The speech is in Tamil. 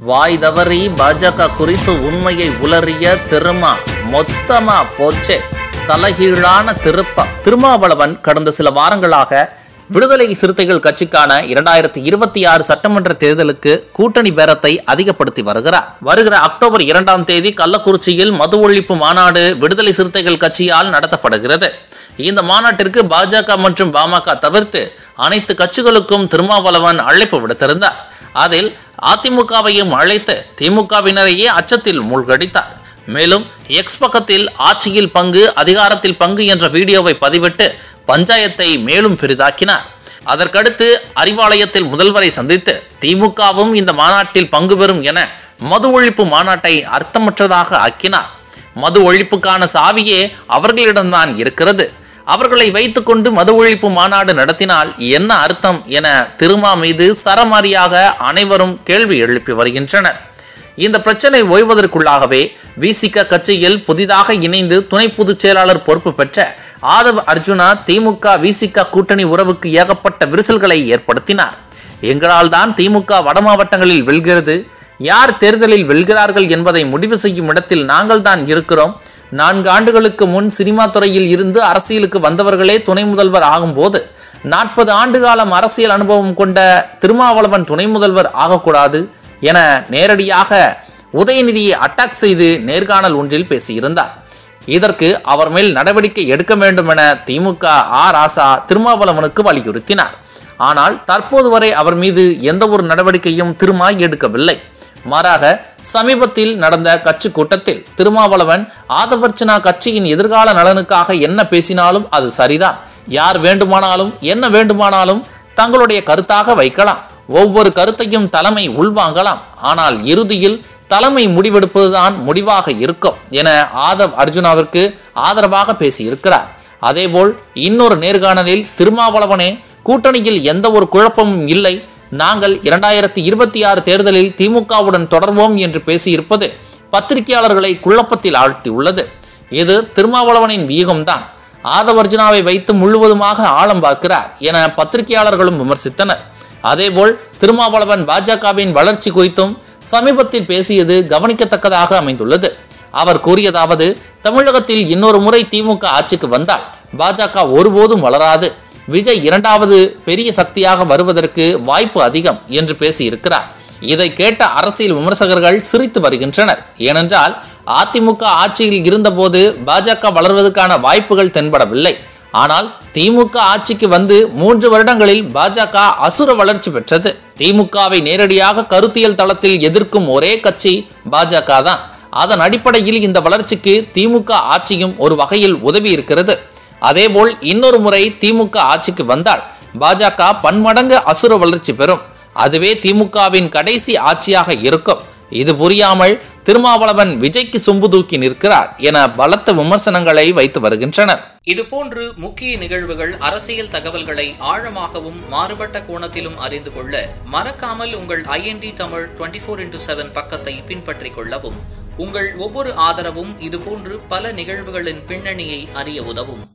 வாய் தவறி பாஜக குறித்து உண்மையை உளறிய திருமா மொத்தமா போச்சே தலைகீழான திருப்பம் திருமாவளவன் கடந்த சில வாரங்களாக விடுதலை சிறுத்தைகள் கட்சிக்கான இரண்டாயிரத்தி இருபத்தி ஆறு சட்டமன்ற தேர்தலுக்கு கூட்டணி பேரத்தை அதிகப்படுத்தி வருகிறார் வருகிற அக்டோபர் இரண்டாம் தேதி கள்ளக்குறிச்சியில் மது ஒழிப்பு மாநாடு விடுதலை சிறுத்தைகள் கட்சியால் நடத்தப்படுகிறது இந்த மாநாட்டிற்கு பாஜக மற்றும் பாமக தவிர்த்து அனைத்து கட்சிகளுக்கும் திருமாவளவன் அழைப்பு விடுத்திருந்தார் அதில் அதிமுகவையும் அழைத்து திமுகவினரையே அச்சத்தில் மூழ்கடித்தார் மேலும் எக்ஸ் பக்கத்தில் ஆட்சியில் பங்கு அதிகாரத்தில் பங்கு என்ற வீடியோவை பதிவிட்டு பஞ்சாயத்தை மேலும் பெரிதாக்கினார் அதற்கடுத்து அறிவாலயத்தில் முதல்வரை சந்தித்து திமுகவும் இந்த மாநாட்டில் பங்கு பெறும் என மது ஒழிப்பு மாநாட்டை அர்த்தமற்றதாக ஆக்கினார் மது ஒழிப்புக்கான சாவியே அவர்களிடம்தான் இருக்கிறது அவர்களை வைத்துக்கொண்டு மது ஒழிப்பு மாநாடு நடத்தினால் என்ன அர்த்தம் என திருமா மீது சரமாரியாக அனைவரும் கேள்வி எழுப்பி வருகின்றனர் இந்த பிரச்சனை ஓய்வதற்குள்ளாகவே விசிக கட்சியில் புதிதாக இணைந்து துணை பொதுச் செயலாளர் பொறுப்பு பெற்ற ஆதவ் அர்ஜுனா திமுக விசிக கூட்டணி உறவுக்கு ஏகப்பட்ட விரிசல்களை ஏற்படுத்தினார் எங்களால் தான் திமுக வட மாவட்டங்களில் வெல்கிறது யார் தேர்தலில் வெல்கிறார்கள் என்பதை முடிவு செய்யும் இடத்தில் நாங்கள் தான் இருக்கிறோம் நான்கு ஆண்டுகளுக்கு முன் சினிமா துறையில் இருந்து அரசியலுக்கு வந்தவர்களே துணை முதல்வர் ஆகும்போது நாற்பது ஆண்டு காலம் அரசியல் அனுபவம் கொண்ட திருமாவளவன் துணை முதல்வர் ஆகக்கூடாது என நேரடியாக உதயநிதியை அட்டாக் செய்து நேர்காணல் ஒன்றில் பேசியிருந்தார் இதற்கு அவர் மேல் நடவடிக்கை எடுக்க வேண்டும் என திமுக ஆ ராசா திருமாவளவனுக்கு வலியுறுத்தினார் ஆனால் தற்போது வரை அவர் மீது எந்த ஒரு நடவடிக்கையும் திருமா எடுக்கவில்லை மாறாக சமீபத்தில் நடந்த கட்சி கூட்டத்தில் திருமாவளவன் ஆதவர்ச்சனா கட்சியின் எதிர்கால நலனுக்காக என்ன பேசினாலும் அது சரிதான் யார் வேண்டுமானாலும் என்ன வேண்டுமானாலும் தங்களுடைய கருத்தாக வைக்கலாம் ஒவ்வொரு கருத்தையும் தலைமை உள்வாங்கலாம் ஆனால் இறுதியில் தலைமை முடிவெடுப்பதுதான் முடிவாக இருக்கும் என ஆதவ் அர்ஜுனாவிற்கு ஆதரவாக பேசியிருக்கிறார் அதேபோல் இன்னொரு நேர்காணலில் திருமாவளவனே கூட்டணியில் எந்த ஒரு குழப்பமும் இல்லை நாங்கள் இரண்டாயிரத்தி இருபத்தி ஆறு தேர்தலில் திமுகவுடன் தொடர்வோம் என்று பேசியிருப்பது பத்திரிகையாளர்களை குழப்பத்தில் ஆழ்த்தியுள்ளது இது திருமாவளவனின் வியூகம்தான் ஆதவர்ஜுனாவை வைத்து முழுவதுமாக ஆழம் பார்க்கிறார் என பத்திரிகையாளர்களும் விமர்சித்தனர் அதேபோல் திருமாவளவன் பாஜகவின் வளர்ச்சி குறித்தும் சமீபத்தில் பேசியது கவனிக்கத்தக்கதாக அமைந்துள்ளது அவர் கூறியதாவது தமிழகத்தில் இன்னொரு முறை திமுக ஆட்சிக்கு வந்தால் பாஜக ஒருபோதும் வளராது விஜய் இரண்டாவது பெரிய சக்தியாக வருவதற்கு வாய்ப்பு அதிகம் என்று பேசியிருக்கிறார் இதை கேட்ட அரசியல் விமர்சகர்கள் சிரித்து வருகின்றனர் ஏனென்றால் அதிமுக ஆட்சியில் இருந்தபோது பாஜக வளர்வதற்கான வாய்ப்புகள் தென்படவில்லை ஆனால் திமுக ஆட்சிக்கு வந்து மூன்று வருடங்களில் பாஜக அசுர வளர்ச்சி பெற்றது திமுகவை நேரடியாக கருத்தியல் தளத்தில் எதிர்க்கும் ஒரே கட்சி பாஜக தான் அதன் அடிப்படையில் இந்த வளர்ச்சிக்கு திமுக ஆட்சியும் ஒரு வகையில் உதவி இருக்கிறது அதேபோல் இன்னொரு முறை திமுக ஆட்சிக்கு வந்தால் பாஜக பன்மடங்கு அசுர வளர்ச்சி பெறும் அதுவே திமுகவின் கடைசி ஆட்சியாக இருக்கும் இது புரியாமல் திருமாவளவன் விஜய்க்கு சொம்பு தூக்கி நிற்கிறார் என பலத்த விமர்சனங்களை வைத்து வருகின்றனர் இதுபோன்று முக்கிய நிகழ்வுகள் அரசியல் தகவல்களை ஆழமாகவும் மாறுபட்ட கோணத்திலும் அறிந்து கொள்ள மறக்காமல் உங்கள் IND Tamil twenty four into seven பக்கத்தை பின்பற்றிக் கொள்ளவும் உங்கள் ஒவ்வொரு ஆதரவும் இதுபோன்று பல நிகழ்வுகளின் பின்னணியை அறிய உதவும்